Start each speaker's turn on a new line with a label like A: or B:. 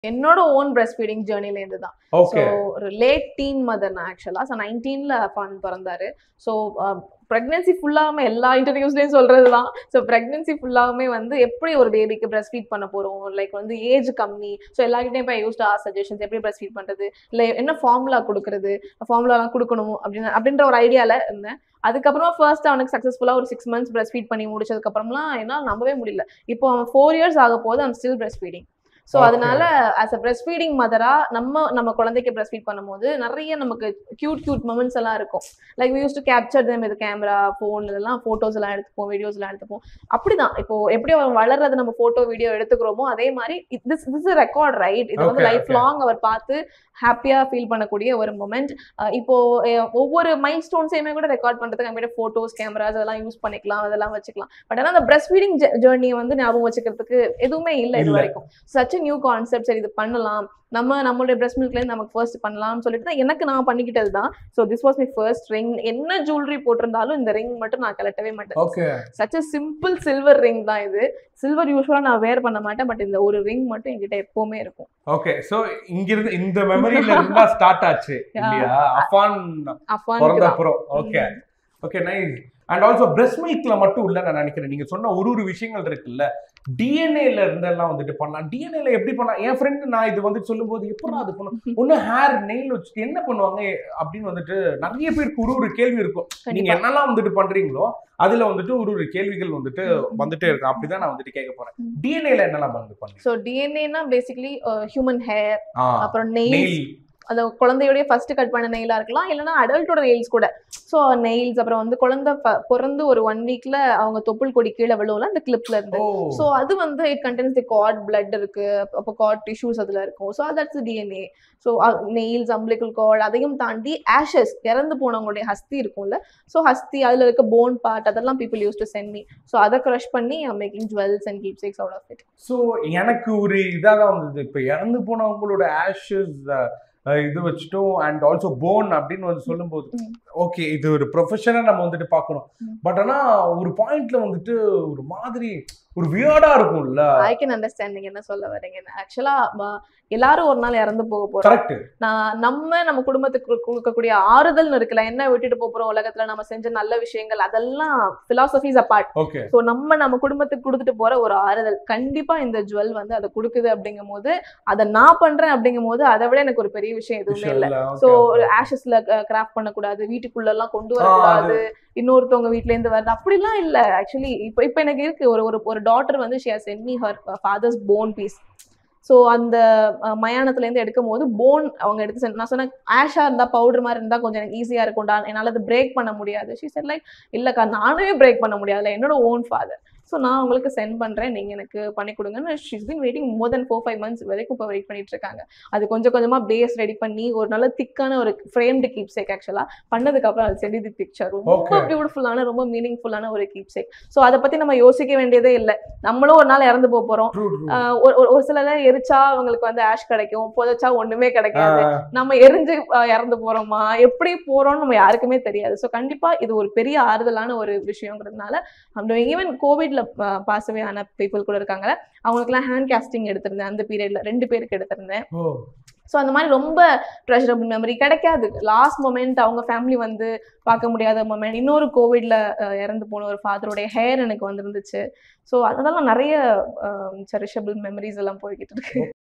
A: என்னோட own breast feeding ஜேர்னில இருந்து தான் ஸோ
B: ஓகே
A: ஒரு லேட் டீன் மதர் நான் ஆக்சுவலாக ஸோ நைன்டீனில் ஃபன் பிறந்தாரு ஸோ ப்ரெக்னென்சி ஃபுல்லாகவே எல்லா இன்டர்வியூஸ்லேயும் சொல்கிறது தான் ஸோ ப்ரெக்னென்சி ஃபுல்லாகவே வந்து எப்படி ஒரு பேபிக்கு பிரஸ்ட் ஃபீட் பண்ண போகிறோம் லைக் வந்து ஏஜ் கம்மி ஸோ எல்லாருக்கிட்டையும் இப்போ யூஸ்ட் ஆ சஜஷன்ஸ் எப்படி பிரஸ்ட் ஃபீட் பண்ணுறது இல்லை என்ன ஃபார்முலா கொடுக்குறது ஃபார்முலாலாம் கொடுக்கணும் அப்படின்னு அப்படின்ற ஒரு ஐடியாவில் இருந்தேன் அதுக்கப்புறமா ஃபர்ஸ்ட் அவனுக்கு சக்ஸஸ்ஃபுல்லாக ஒரு சிக்ஸ் மந்த்ஸ் பிரஸ்ட் ஃபீட் பண்ணி முடிச்சதுக்கப்புறம்லாம் என்னால் நம்பவே முடியல இப்போ அவன் ஃபோர் இயர்ஸ் ஆக போது அவன் still breast feeding so
B: Okay.
A: அதனால ஆஸ் அ பிரஸ்ட் ஃபீடிங் மதரா நம்ம நம்ம குழந்தைக்கு பிரஸ்ட் ஃபீட் பண்ணும்போது நிறைய நமக்கு கியூட் கியூட் மொமெண்ட்ஸ் எல்லாம் இருக்கும் like use to capture them இது கேமரா ஃபோன் இதெல்லாம் ஃபோட்டோஸ் எல்லாம் எடுத்துப்போம் வீடியோஸ் எல்லாம் எடுத்துப்போம் அப்படிதான் இப்போ எப்படி அவன் வளர்றது நம்ம ஃபோட்டோ வீடியோ எடுத்துக்கிறோமோ அதே மாதிரி திஸ் திஸ் ரெக்கார்ட் ரைட் இது வந்து
B: Okay,
A: லைஃப்
B: okay.
A: லாங் அவர் பார்த்து ஹாப்பியா ஃபீல் பண்ணக்கூடிய ஒரு மொமெண்ட் இப்போ அஹ், ஒவ்வொரு மைல் ஸ்டோன்ஸையுமே கூட ரெக்கார்ட் பண்றதுக்கு நம்ம ஃபோட்டோஸ் கேமராஸ் அதெல்லாம் யூஸ் பண்ணிக்கலாம் அதெல்லாம் வச்சுக்கலாம் பட் ஆனால் அந்த பிரஸ்ட் ஃபீடிங் ஜேர்னியை வந்து ஞாபகம் வச்சுக்கிறதுக்கு எதுவுமே இல்லை இது
B: இல்ல.
A: வரைக்கும் சச் நியூ கான்செப்ட் சரி இது பண்ணலாம் நம்ம நம்மளுடைய பிரஸ்ட் மில்க்லேருந்து நமக்கு ஃபர்ஸ்ட் பண்ணலாம்னு சொல்லிட்டு தான் எனக்கு நான் பண்ணிக்கிட்டது தான் so this was my first ring என்ன ஜுவல்லரி போட்டிருந்தாலும் இந்த ரிங் மட்டும் நான் கலட்டவே மாட்டேன்
B: okay
A: such a simple silver ring தான் இது சில்வர் யூஸ்வலாக நான் வேர் பண்ண மாட்டேன் பட் இந்த ஒரு ரிங் மட்டும் என்கிட்ட எப்பவுமே இருக்கும்
B: ஓகே சோ இங்க இருந்து இந்த மெமரியில இருந்தா ஸ்டார்ட் ஆச்சு இல்லையா அஃபான்
A: அஃபான்
B: பிறந்த அப்புறம் okay okay nice and also breast மில்க்ல மட்டும் இல்ல நான் நினைக்கிறேன் நீங்க சொன்ன ஒரு ஒரு விஷயங்கள் இருக்குல்ல டிஎன்ஏல இருந்தெல்லாம் வந்துட்டு பண்ணலாம் டிஎன்ஏல எப்படி பண்ணலாம் என் ஃப்ரெண்டு நான் இது வந்து சொல்லும்போது எப்படி அது பண்ணும் ஒண்ணு ஹேர் நெயில் வச்சுட்டு என்ன பண்ணுவாங்க அப்படின்னு வந்துட்டு நிறைய பேருக்கு ஒரு ஒரு கேள்வி இருக்கும் நீங்க
A: கண்டிப்பா
B: என்னெல்லாம் வந்துட்டு பண்றீங்களோ அதுல வந்துட்டு ஒரு ஒரு கேள்விகள் வந்துட்டு வந்துட்டே இருக்கும் அப்படிதான் நான் வந்துட்டு கேட்க போறேன்
A: ம்.
B: டிஎன்ஏல என்னெல்லாம் வந்து பண்ணீங்க
A: ஸோ டிஎன்ஏனா பேசிக்கலி ஹியூமன் ஹேர்
B: ஆ,
A: அப்புறம் நெயில்ஸ்
B: நெயில்
A: அந்த குழந்தையோடைய ஃபர்ஸ்ட் கட் பண்ண நெயிலா இருக்கலாம் இல்லைன்னா அடல்ட்டோட நெயில்ஸ் கூட ஸோ நெயில்ஸ் அப்புறம் வந்து குழந்தை ப- பிறந்து ஒரு ஒன் வீக்ல அவங்க தொப்புள் கொடி கீழே விழுவுல அந்த கிளிப்ல இருந்து
B: ஓ
A: ஸோ அது வந்து it condense the cord blood இருக்கு அப்போ காட் டிஷ்யூஸ் அதுல இருக்கும் so that's DNA so nails umbilical cord அதையும் தாண்டி ஆஷஸ் இறந்து போனவங்களுடைய ஹஸ்தி இருக்கும்ல ஸோ ஹஸ்தி அதுல இருக்க போன் பார்ட் அதெல்லாம் people use to send me so அதை க்ரஷ் பண்ணி making jewels and keepsakes out of it
B: so எனக்கு ஒரு இதாக தான் வந்தது இப்போ இறந்து போனவங்களோட ஆஷஸ் இது வச்சுட்டும் அண்ட் ஆல்சோ போன் அப்படின்னு வந்து சொல்லும்போது
A: ம்.
B: ஓகே இது ஒரு ப்ரொஃபஷனாக நம்ம வந்துட்டு பார்க்கணும்
A: ம்.
B: பட் ஆனால் ஒரு பாயிண்ட்ல வந்துட்டு ஒரு மாதிரி ஒரு வியர்டா இருக்கும்ல
A: ஐ கேன் அண்டர்ஸ்டாண்ட் நீங்க என்ன சொல்ல வரீங்க ஆக்சுவலா எல்லாரும் ஒரு நாள் இறந்து போக போறோம்
B: கரெக்ட்
A: நான் நம்ம நம்ம குடும்பத்துக்கு கு- கொடுக்கக்கூடிய ஆறுதல் இருக்குல்ல என்ன விட்டுட்டு போப் போறோம் உலகத்துல நம்ம செஞ்ச நல்ல விஷயங்கள் அதெல்லாம் பிலாசபிஸ் அப்பார்ட்
B: ஓகே
A: ஸோ நம்ம நம்ம குடும்பத்துக்கு கொடுத்துட்டு போற ஒரு ஆறுதல் கண்டிப்பா இந்த ஜுவல் வந்து அதை கொடுக்குது அப்படிங்கும் போது அதை நான் பண்றேன் அப்படிங்கும் போது அதை விட எனக்கு ஒரு பெரிய விஷயம் எதுவுமே இல்லை ஸோ ஆஷஸ்ல கிராஃப்ட் பண்ணக்கூடாது வீட்டுக்குள்ள எல்லாம் கொண்டு வரக்கூடாது இன்னொருத்தவங்க வீட்ல இருந்து வருது அப்படிலாம் இல்ல ஆக்சுவலி இப்போ இப்போ எனக்கு இருக்கு ஒரு ஒரு ஒரு டாட்டர் வந்து she has sent me her father's bone piece so அந்த அஹ், மயானத்துல இருந்து எடுக்கும் போது போன் அவங்க எடுத்து send- நான் சொன்னேன் ஆஷா இருந்தா பவுடர் மாதிரி இருந்தா கொஞ்சம் எனக்கு ஈஸியா இருக்கும்டா என்னால அது பிரேக் பண்ண முடியாது ஷி said லைக் இல்லக்கா நானுமே பிரேக் பண்ண முடியாதுல என்னோட ஓன் ஃபாதர் ஸோ நான் உங்களுக்கு சென்ட் பண்றேன் நீங்க எனக்கு பண்ணி கொடுங்கன்னு she's been waiting more than four five months வரைக்கும் இப்போ வெயிட் பண்ணிட்டு இருக்காங்க அது கொஞ்சம் கொஞ்சமா பேஸ் ரெடி பண்ணி ஒரு நல்ல திக்கான ஒரு ஃப்ரேம்டு கீப் சேக் ஆக்சுவலா பண்ணதுக்கு அப்புறம் அது செடி தி பிக்சர் ரொம்ப
B: Okay.
A: பியூட்டிஃபுல்லான ரொம்ப மீனிங்ஃபுல்லான ஒரு கீப் சேக் ஸோ அதை பத்தி நம்ம யோசிக்க வேண்டியதே இல்லை நம்மளும் ஒரு நாள் இறந்து போக போறோம் ஆஹ் ஒரு ஒரு- ஒரு சிலர் எரிச்சா அவங்களுக்கு வந்து ஆஷ் கிடைக்கும் புதைச்சா ஒண்ணுமே கிடைக்காது நம்ம எரிஞ்சு ஆஹ் இறந்து போறோமா எப்படி போறோம்னு நம்ம யாருக்குமே தெரியாது ஸோ கண்டிப்பா இது ஒரு பெரிய ஆறுதலான ஒரு விஷயங்கிறதுனால ஈவன் கோவிட்ல பாசவே ஆன பீப்புள் கூட இருக்காங்க அவங்களுக்குலாம் ஹேண்ட் கேஸ்டிங் எடுத்திருந்தேன் அந்த பீரியட்ல ரெண்டு பேருக்கு எடுத்திருந்தேன்
B: ஓ
A: ஸோ அந்த மாதிரி ரொம்ப ட்ரெஷரபிள் மெமரி கிடைக்காது லாஸ்ட் மொமெண்ட் அவங்க ஃபேமிலி வந்து பார்க்க முடியாத மொமெண்ட் இன்னொரு கோவிட்ல இறந்து போன ஒரு ஃபாதருடைய ஹேர் எனக்கு வந்திருந்துச்சு ஸோ அதெல்லாம் நிறைய செரிஷபிள் மெமரிஸ் எல்லாம் போய்கிட்டு இருக்கு